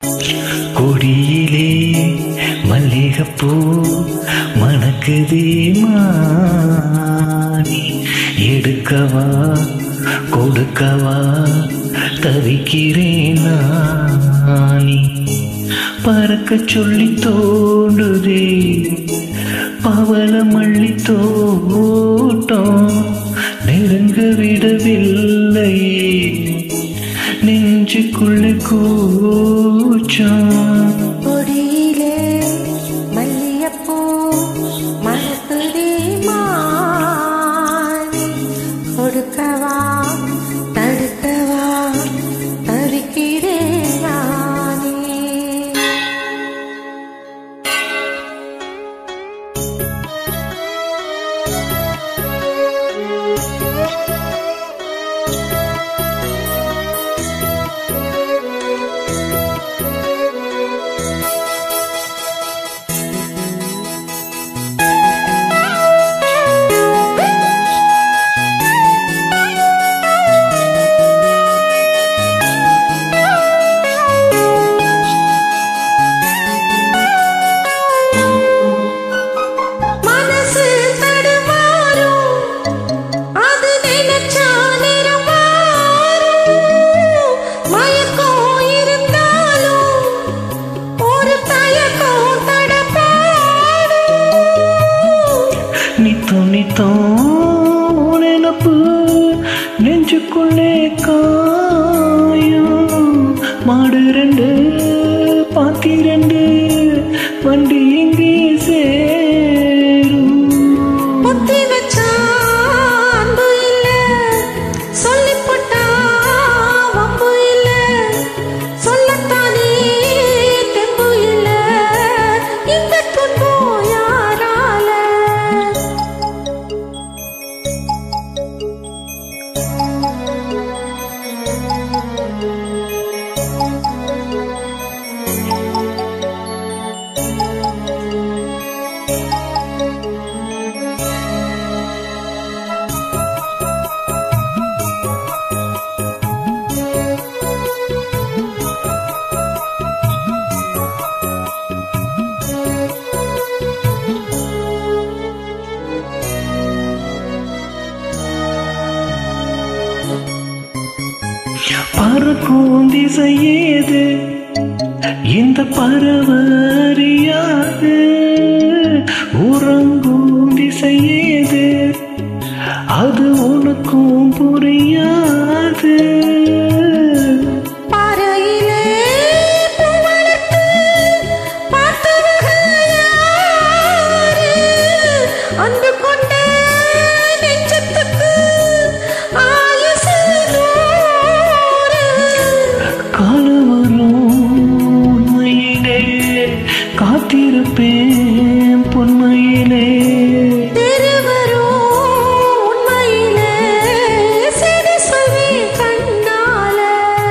கொடியிலே மல்லிகைப்பூ மணக்குதே மானி எடுக்கவா கொடுக்கவா தவிக்கிறேன் நானி பறக்க சொல்லி தோண்டுதே பவள மல்லி தோட்டம் நெருங்க விடவில்லையே நெஞ்சுக்குள்ளே கூச்சம் கொடியிலே மல்லிகைப்பூ மணக்குதே மானி கொடுக்கவா தடுக்கவா தவிக்கிறேன் நானே மனசு தடுமாறும் அது நினைச்சா நிறம் மாறும் மயக்கம் இருந்தாலும் ஒரு தயக்கம் தடப்பாடும் நித்தம் நித்தம் நினப்பு நெஞ்சுக்குள்ளே காயும் மாடு ரெண்டு பாத்தி ரெண்டு வண்டி எங்கே சேரும் புத்தி வச்சா அன்பு இல்ல சொல்லிப் போட்டா வம்பு இல்ல சொல்லத்தானே தெம்பு இல்ல இந்த துன்பம் யாரால பறக்கும் திசையேது இந்த பரவறியாது உறங்கும் திசையேது அது உனக்கும் புரியாது பாறையிலே பூவளர்த்து பார்த்தவங்க யாரு? அன்பு கொண்ட நெஞ்சத்துக்கு ஆயுசு நூறு. காலம் வரும் உண்மையிலே காத்திருப்பேன் பொன்மையிலே திருவரும் உண்மையிலே செடி சொல்வேன் கண்ணால.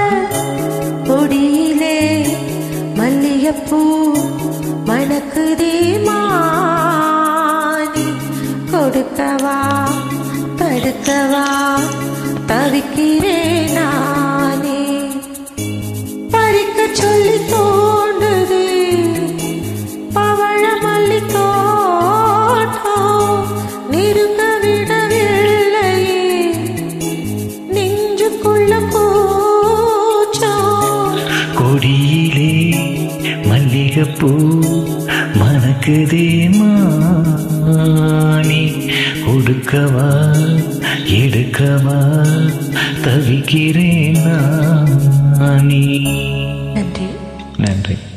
கொடியிலே மல்லிகைப்பூ மணக்குதே மானி கொடுக்கவா தடுக்கவா தவிக்கிறேன் நானே பறிக்க சொல்லி தோண்டுது பவழ மல்லி தோட்டம் நெருங்க விடவில்லையே நெஞ்சுக்குள்ள கூச்சம் கொடியிலே மல்லிகைப்பூ மணக்குதே மானி கொடுக்கவா எடுக்கவா தவிக்கிறேன் நானி நன்றி நன்றி